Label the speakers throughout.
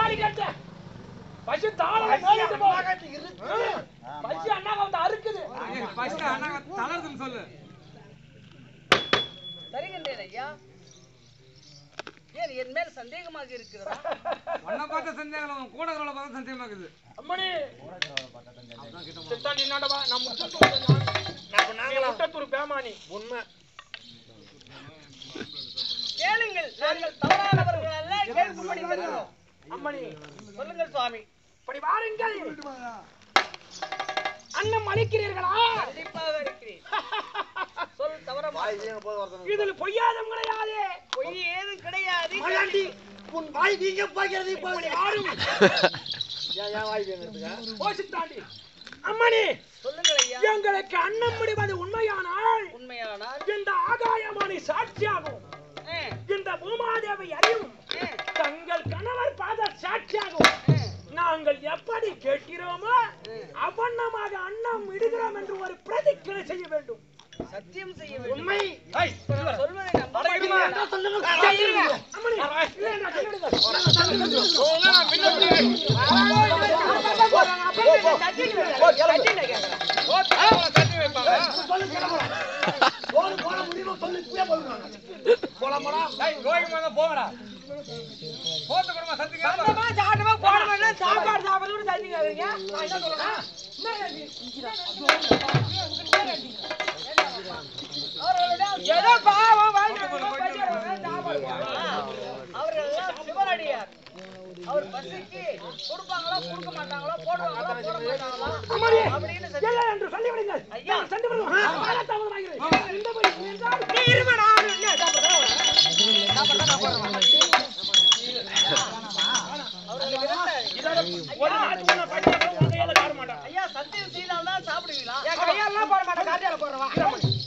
Speaker 1: பாடி கேட்டேன் பசு தாளம் மேலிட்டு போகுது. ஆ, பசு அண்ணாக வந்து அறுக்குது
Speaker 2: ஃபர்ஸ்ட் அண்ணா தளருதுன்னு சொல்லு
Speaker 3: தருகின்றேன் ஐயா ஏன் என் மேல் சந்தேகமாக இருக்கிறதா
Speaker 2: உன்னை பார்த்த சந்தேகம் இல்லை, உன் கூட இருக்கிறவளை பார்த்த சந்தேகமா இருக்குது
Speaker 1: அம்மணி சித்தாண்டி நாடவா நான் முட்டத்தூர் நான் முட்டத்தூர் பேமானி உண்மை
Speaker 3: கேளுங்கள் நாங்கள் தவறானவர்கள் அல்ல கேட்கும்படி வருகிறோம்
Speaker 1: அம்மணி
Speaker 3: சொல்லுங்கள் சுவாமி
Speaker 1: இப்படி வாருங்கள் அன்னம் அளிக்கிறீர்களா
Speaker 3: கண்டிப்பாக இருக்கிறேன் சொல் தவறமா
Speaker 1: இதில் பொய்யாதம் கிடையாது
Speaker 3: பொய் ஏதும் கிடையாது
Speaker 1: மலாண்டி உன் வாய் வீங்க போகிறது இப்படி ஆடும் போசித்தாண்டி அம்மணி
Speaker 3: சொல்லுங்கள் ஐயா
Speaker 1: எங்களுக்கு அன்னம் முடிவது உண்மையானால்
Speaker 3: உண்மையானால்
Speaker 1: இந்த ஆகாயமானி சாட்சியாகும்
Speaker 3: ஆ,
Speaker 1: இந்த பூமாதேவி அறியும்
Speaker 3: ஆ,
Speaker 1: தங்கள் கணவர் பாத சாட்சியாகும்
Speaker 3: ஆ.
Speaker 1: நாங்கள் எப்படி கேட்கிறோமோ அவண்ணமாக அன்னம் இடுகிறோம் என்று ஒரு பிரதிக்கிரை செய்ய வேண்டும்
Speaker 3: சத்தியம் செய்ய வேண்டும்
Speaker 1: உண்மை
Speaker 3: இப்ப நான் சொல்வதை நம்ப மாட்டீங்களா?
Speaker 1: அம்மணி, இல்லை என்றால் சொல்லிடுங்க.
Speaker 2: கோயிலுக்கு மேல போங்கடா போட்டு கொடுமா சத்தியம்
Speaker 1: சாப்பாடு சாப்பிடுறது தண்ணி கேக்குறீங்க நான் என்ன சொல்றேன் ஏதோ பாவம் வாங்கி சாப்பாடு
Speaker 3: அவர்கள் எல்லாம் சிவனடியார் அவர் பசிக்கு கொடுப்பாங்களா கொடுக்க மாட்டாங்களா போடுவாங்களா போட மாட்டாங்களா
Speaker 1: அம்மாடி,
Speaker 3: அப்படின்னு சொல்லி
Speaker 1: இல்லை என்று சொல்லிவிடுங்கள்.
Speaker 3: ஐயா.
Speaker 1: நான் சென்று விடுவோம். காலதாமதமாகிறது. இந்தபடி இருந்தால் நீ இருமா, நான் என்ன
Speaker 3: அவர்கள் இரண்டு-
Speaker 1: ஒரு நாளைக்கு உன்னை படிச்சா உன் கையால காட மாட்டேன்.
Speaker 3: ஐயா சத்தியம் செய்தால்தான் சாப்பிடுவீங்களா
Speaker 1: என் கையாலலாம் போட மாட்டேன், காட்டியால போடுறேன், வா.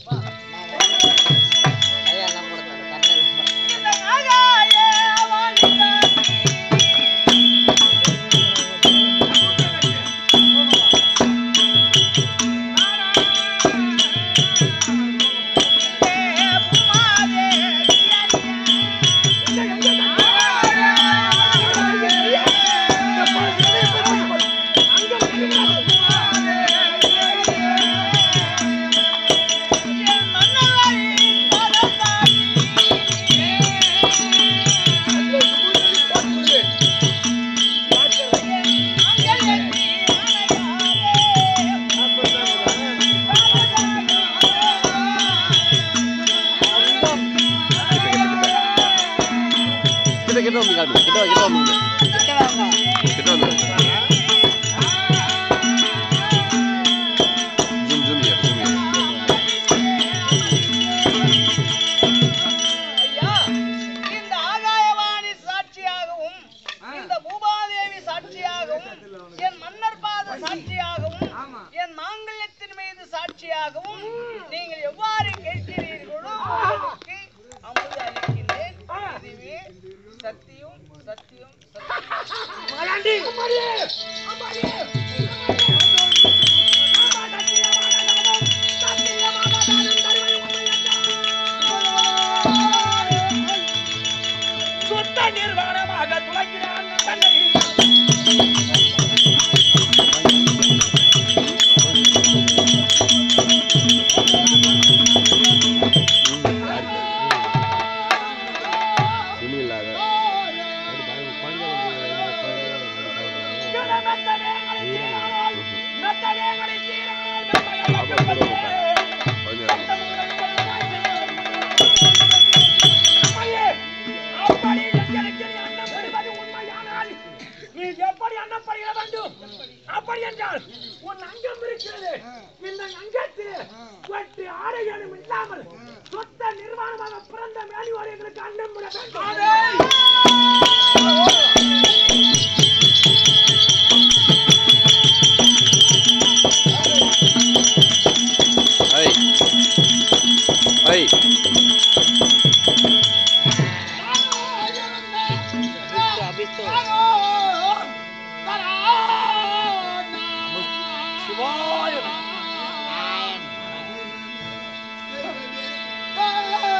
Speaker 4: kita kita om kita kita kita om kita om zoom zoom ya zoom ya
Speaker 3: ஐயா இந்த ஆகாயவாணி சாட்சியாகவும் இந்த பூபாதேவி சாட்சியாகவும் என் மன்னர் பாத சாட்சியாகவும்
Speaker 2: ஆமா.
Speaker 3: என் மாங்கல்யத்தின் மீது சாட்சியாகவும் நீங்கள் எவ்வாறு கேட்கிறீர்களோ உங்களுக்கு அமுது அளிக்கின்றேன் இதுவே சத்தியம் சத்தியம் சத்தியம்
Speaker 1: மாயாண்டி. அம்மாடி, அம்மாடி. சுத்த நிர்வாணமாக துளக்கிறான் தன்னை
Speaker 4: ini lah
Speaker 1: அப்படி என்றால் உன் அங்கம் இருக்கிறது இந்த அங்கத்தில் வெட்டு ஆடைகளும் இல்லாமல் சொத்த நிர்வாணமாக பிறந்த மேலிவார் எங்களுக்கு அன்னம் விட வேண்டும்
Speaker 4: Hai. Hai.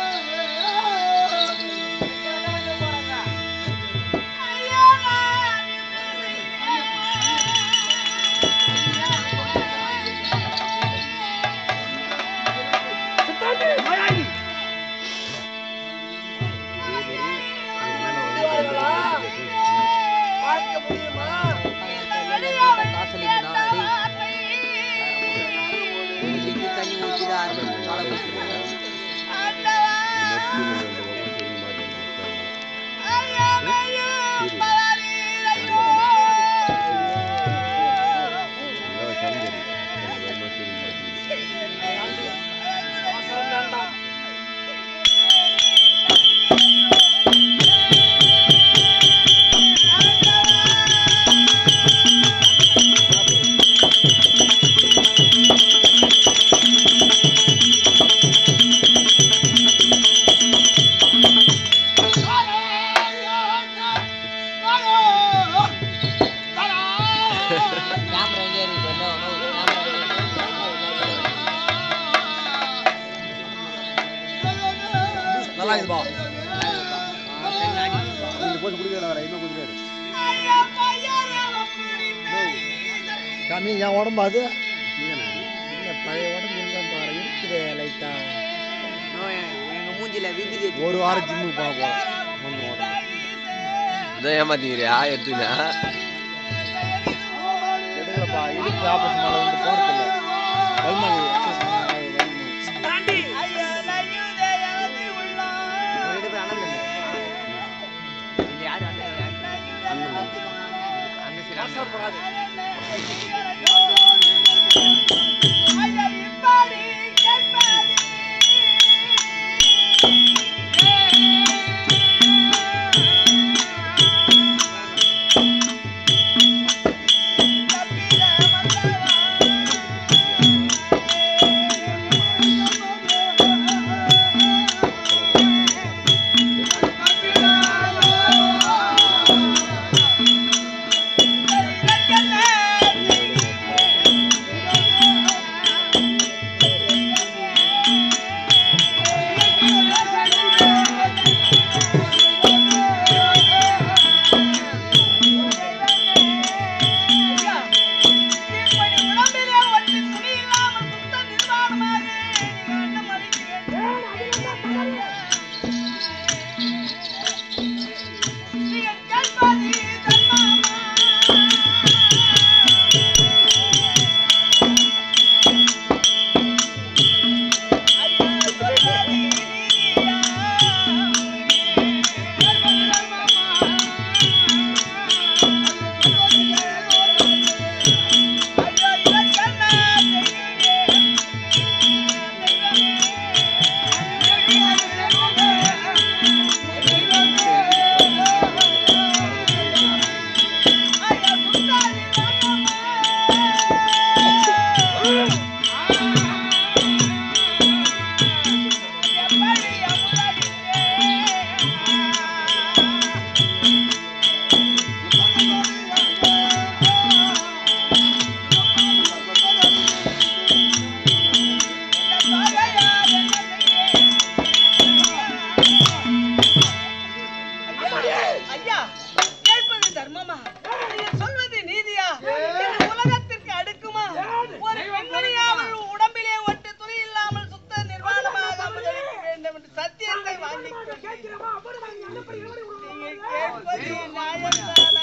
Speaker 1: ஐயா
Speaker 2: நல்லா இருக்குப்பா
Speaker 5: சாமி என் உடம்பு அது இல்ல, பழைய உடம்பு இருந்தா பாரு இருக்குது லைட்டா
Speaker 3: எங்க மூஞ்சில விபூதி
Speaker 5: ஒரு வாரம் ஜிம்முக்கு போக போறோம்
Speaker 4: இதான் ஏமாத்தீங்கறியா எடுத்துனா
Speaker 5: எடுக்கலப்பா இடுப்பு ஆபரேஷன் பண்ண வந்து போறது இல்ல வலிமா
Speaker 1: தாண்டி
Speaker 3: ரெண்டு பேரும் அண்ணன் தம்பி. இது யாரு அண்ணன் யாரு? அந்த சைடு அண்ணன்.
Speaker 6: ஐயா கேட்பது தர்மமா நீங்கள் சொல்வது நீதியா இந்த உலகத்திற்கு அடுக்குமா ஒரு பெண்மணியாமல் உடம்பிலே ஒட்டு துணி இல்லாமல் சுத்த நிர்வாணமாக அமுதளிக்க வேண்டும் என்று சத்தியத்தை வாங்கி
Speaker 1: கேட்கிறவா அப்படி வாங்கி அனுப்புறீங்க
Speaker 6: நீங்கள் கேட்பது நியாயம்தானா?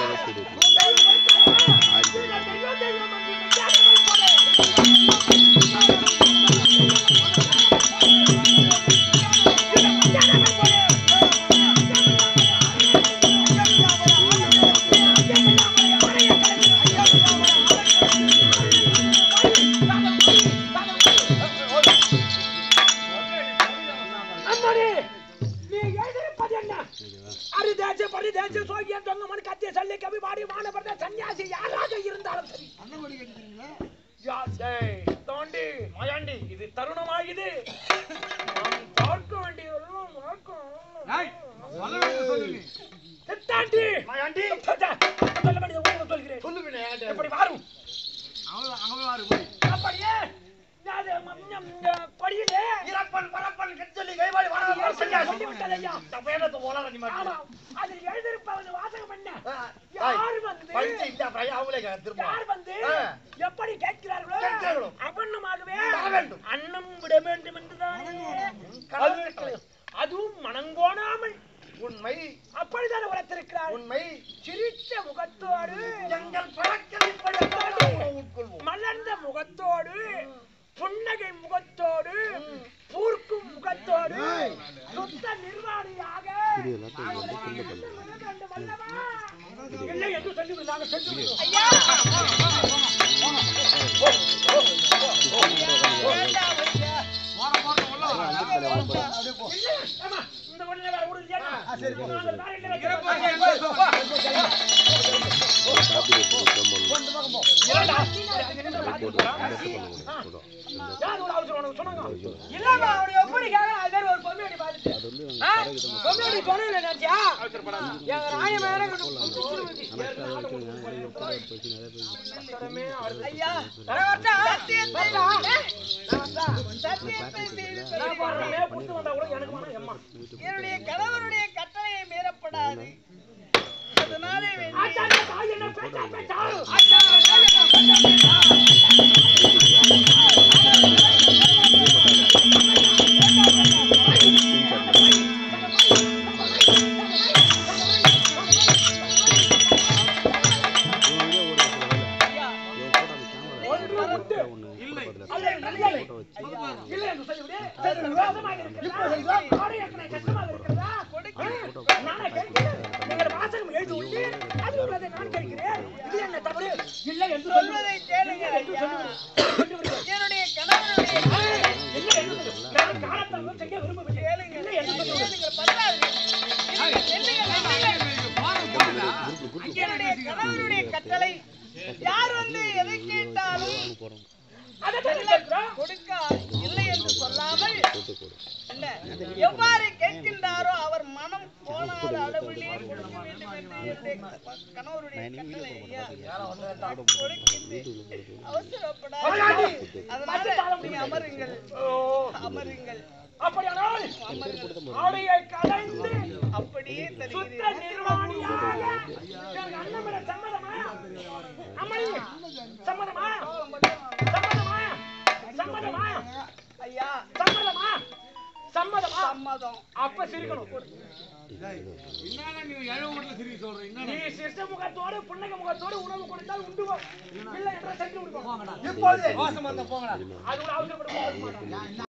Speaker 1: அம்மாடி நீ எழுதிருப்பது என்ன அரிதேச்சு பரிதேச்சு சோகியன் தொங்கமன் கத்திய சல்லி கவி பாடி வானபர்த சன்னியாசி யாராக இருந்தாலும் சரி யா, டேய், தோண்டி மயாண்டி இது தருணமாகுது நாம் பார்க்க வேண்டியவர்களும்
Speaker 2: டேய், சொல்ல வேண்டியது சொல்லு நீ.
Speaker 1: சித்தாண்டி மயாண்டி சொல்ல வேண்டியது உங்களுக்கு சொல்கிறேன் எப்படி வாரும்
Speaker 2: அவ்வளவுதான், அங்க போய் பாரு, போய்.
Speaker 1: அப்படியே அது ம- ம், இந்த கொடியிலே
Speaker 5: இறப்பன் பரப்பன் கெச்சொல்லி கைவாடி வானவர் சன்னியாசி
Speaker 1: சொல்லி விட்டது ஐயா.
Speaker 5: தப்பேனத்து போலாம் நீ மட்டும்
Speaker 1: ஆமாம். அதில் எழுதியிருப்பவது வாசகம் என்ன
Speaker 5: ஆ,
Speaker 1: யார் வந்து
Speaker 5: படிச்சு இந்த அப்புறம் அவங்களே திரும்ப
Speaker 1: யார் வந்து
Speaker 5: ஆ.
Speaker 1: எப்படி கேட்கிறார்களோ
Speaker 5: கேட்கிறார்களோ.
Speaker 1: அவண்ணமாகவே
Speaker 5: தர வேண்டும்.
Speaker 1: அன்னம் விட வேண்டும் என்றுதானே
Speaker 5: கடவுள்
Speaker 1: அதுவும் மனங்கோணாமல்
Speaker 5: உண்மை
Speaker 1: அப்படிதான் வளர்த்திருக்கிறார்
Speaker 5: உண்மை
Speaker 1: சிரித்த முகத்தோடு
Speaker 5: எங்கள் பழக்கத்தில் உட்கொள்வோம்
Speaker 1: மலர்ந்த முகத்தோடு புன்னகை முகத்தோடு பூர்க்கும் முகத்தோடு சுத்த நிர்வாணியாக அவரை என்ன பண்ண வேண்டும் அல்லவா? இல்லை என்று சொல்லி நாங்கள் சென்று விடுவோம்.
Speaker 6: ஐயா
Speaker 2: போற போற உள்ள வா.
Speaker 1: இல்லை, ஆமா, இந்த ஒண்ணுல வேற ஊரு இல்லையா? நாங்கள் வேற இல்லை
Speaker 2: இறப்பு
Speaker 1: வைக்கிறோம்.
Speaker 2: வாங்கி எடுத்து வா, வா.
Speaker 1: யார் ஒரு அவசரம் உனக்கு சொன்னாங்க? இல்லம்மா, அவனுடைய எப்படி கேக்குறான்? அது பேர் ஒரு பொம்மை அடி பாரு. பொம்னாடி பணம் இல்லை நினைச்சியா எங்க ராய மேல
Speaker 6: ஐயா
Speaker 1: வரவா
Speaker 6: சத்தியத்தை சத்தியத்தை மீறி சொல்கிறேன்.
Speaker 1: புட்டு வந்தா கூட எனக்கு வேணாம் எம்மா
Speaker 6: என்னுடைய கணவருடைய கட்டளையை மீறப்படாது அதனாலே வேண்டி
Speaker 1: ஆச்சாரிய தாய் என்ன பேச்சா பேச்சா
Speaker 6: ஐயா
Speaker 1: ஒன்று உண்டு அல்ல இல்லை இல்லை என்று சொல்லிவிடு சரி, விரோதமாக இருக்கிறதா கோடை ஏற்கனவே கஷ்டமாக இருக்கிறதா நானே கேட்கிறேன் நீங்கள் வாசகம் எழுதி உண்டு அது உள்ளதை நான் கேட்கிறேன் இது என்ன தவறு இல்லை என்று
Speaker 6: சொல்வதை கேளுங்க ஐயா என்னுடைய கணவருடைய
Speaker 1: இல்லை என்று சொல்லு. நான் காலத்தாலும் செய்ய விரும்பவில்லை
Speaker 6: கேளுங்க
Speaker 1: இல்லை என்று சொல்லு.
Speaker 6: கேளுங்க பத்தாது என்னங்க என்னுடைய கணவருடைய கட்டளை யார் வந்து எதை கேட்டாலும்
Speaker 1: அதைத்தான் கேட்கிறோம்.
Speaker 6: கொடுக்க இல்லை என்று சொல்லாமல் என்ன எவ்வாறு கேட்கின்றாரோ அவர் மனம் போனாத அளவிலே கொடுக்க வேண்டும் என்று என்னுடைய க- கணவருடைய கட்டளை ஐயா கொடுக்கின்றேன் அவசரப்படாது அதனால நீங்க அமருங்கள் அமருங்கள்
Speaker 1: அப்படியானால் ஆடையை கலைந்து
Speaker 6: அப்படியே
Speaker 1: சுத்த
Speaker 6: தருகிறேன்
Speaker 1: நிர்வாணியாக என் அண்ணன் சம்மதமா அம்மாடி சம்மதமா சம்மதமா சம்மதமா
Speaker 6: ஐயா
Speaker 1: சம்மதமா சம்மதமா
Speaker 6: சம்மதம்
Speaker 1: அப்ப சிரிக்கணும்
Speaker 2: என்னடா நீங்க எழுவ வீட்டுல சிரிக்க சொல்றீங்க என்னடா?
Speaker 1: நீ சிஷ்ட முகத்தோடு புன்னக முகத்தோடு உணவு கொடுத்தால் உண்டுவோம் இல்லை என்றால் சென்று விடுவோம்
Speaker 2: இப்போது வாசம் வந்த போங்கடா
Speaker 1: அது கூட அவசரப்பட்டு போக மாட்டோம்